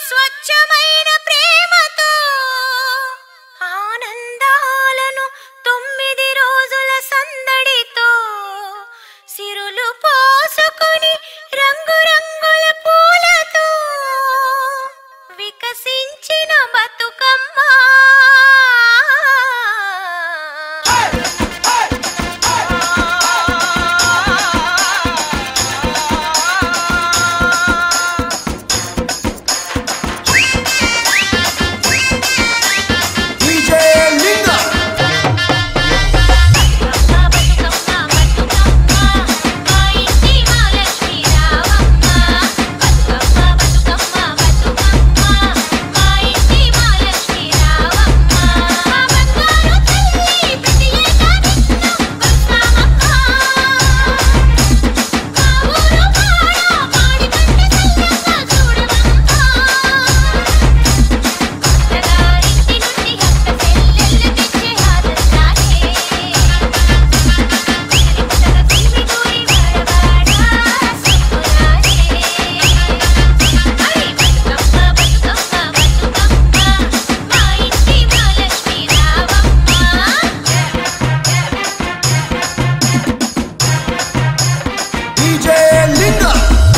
స్వచ్ఛమైన ప్రేమతో ఆనందాలను తొమ్మిది రోజుల సందడితో సిరులు పోసుకుని రంగురంగుల పూలతో వికసించిన Bathukamma DJ Linda. DJ Linda.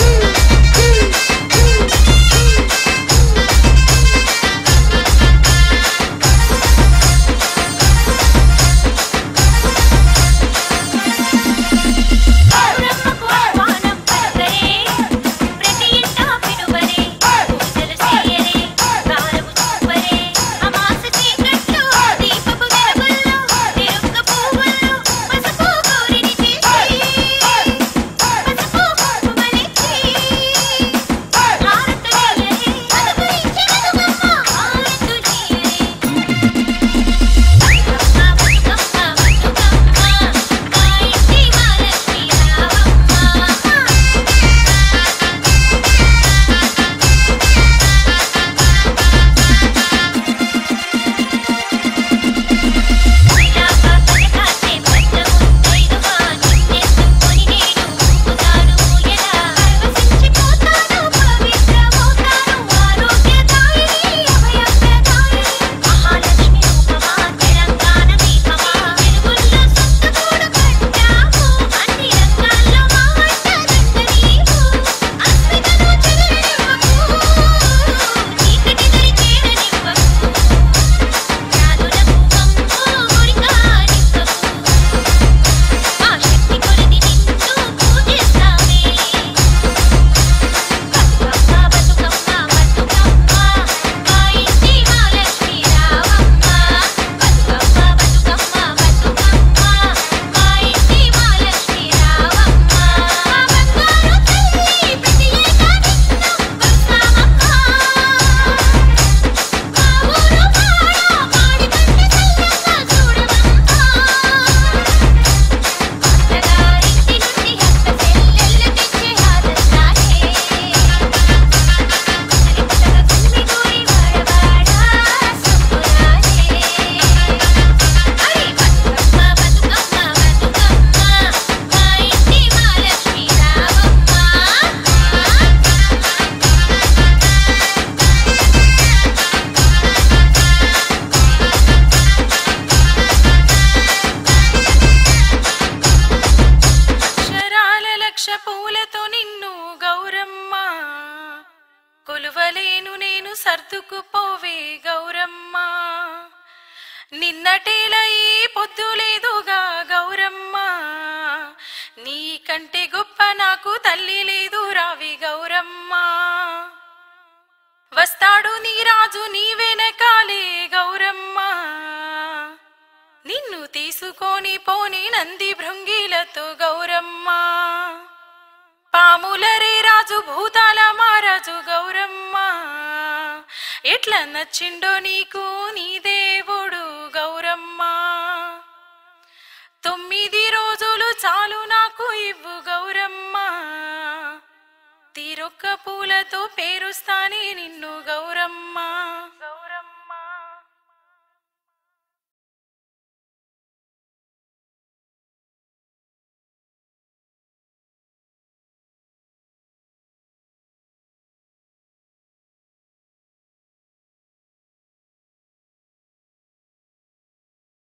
అక్షరాల లక్ష పూలతో నిన్ను గౌరమ్మ కొలువలేను నేను సర్దుకుపోవే గౌరమ్మ నిన్నటేల ఈ పొద్దు లేదుగా గౌరమ్మ నీ కంటే గొప్ప నాకు తల్లి లేదు రావి గౌరమ్మ వస్తాడు నీ రాజు నీ వెనకాలే గౌరమ్మ నిన్ను తీసుకొని పోని నంది భృంగిలతో గౌరమ్మ పాములరే రాజు భూతాల మారాజు గౌరమ్మ ఎట్లా నచ్చిండో నీకు నీ దేవుడు గౌరమ్మ తొమ్మిది రోజులు చాలు నాకు ఇవ్వు గౌరమ్మ తీరొక్క పూలతో పేరుస్తానే నిన్ను గౌరమ్మ